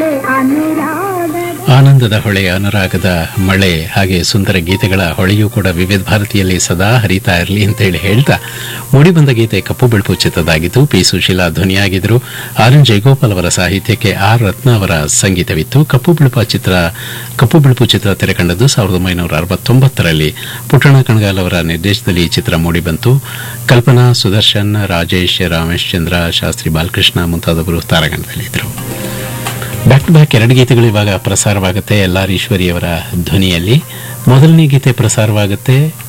ಅನುರಾಗದ ಆನಂದದ ಹೊಳೆ ಅನುರಾಗದ ಮಳೆ ಹಾಗೆ ಸುಂದರ ಗೀತೆಗಳ ಹೊಳೆಯೂ ಕೂಡ ವಿವಿಧ ಭಾರತಿಯಲ್ಲಿ ಸದಾ ಹರಿತಾ ಇರಲಿ ಅಂತ ಹೇಳಿ ಹೇಳ್ತಾ ಮೂಡಿಬಂದ ಗೀತೆ ಕಪ್ಪು ಬಿಳುಪು ಚಿತ್ರದಾಗಿದ್ದು ಪಿ ಸುಶೀಲಾ ಧ್ವನಿಯಾಗಿದ್ದರು ಆರ್ ಎನ್ ಜಯಗೋಪಾಲ್ ಅವರ ಸಾಹಿತ್ಯಕ್ಕೆ ಆರ್ ರತ್ನ ಅವರ ಸಂಗೀತವಿತ್ತು ಕಪ್ಪು ಬಿಳುಪ ಚಿತ್ರ ಕಪ್ಪು ಬಿಳುಪು ಚಿತ್ರ ತೆರೆಕಂಡದ್ದು ಸಾವಿರದ ಒಂಬೈನೂರ ಅರವತ್ತೊಂಬತ್ತರಲ್ಲಿ ಪುಟ್ಟಣ ಕಣಗಾಲ್ ಅವರ ನಿರ್ದೇಶನದಲ್ಲಿ ಈ ಚಿತ್ರ ಮೂಡಿಬಂತು ಕಲ್ಪನಾ ಸುದರ್ಶನ್ ರಾಜೇಶ್ ರಾಮೇಶ್ ಚಂದ್ರ ಶಾಸ್ತ್ರಿ ಬಾಲಕೃಷ್ಣ ಮುಂತಾದವರು ತಾರಾಗಣದಲ್ಲಿದ್ದರು ಬ್ಯಾಕ್ ಟು ಬ್ಯಾಕ್ ಎರಡು ಗೀತೆಗಳು ಇವಾಗ ಪ್ರಸಾರವಾಗುತ್ತೆ ಎಲ್ ಆರ್ ಈಶ್ವರಿಯವರ ಧ್ವನಿಯಲ್ಲಿ ಮೊದಲನೇ ಗೀತೆ ಪ್ರಸಾರವಾಗುತ್ತೆ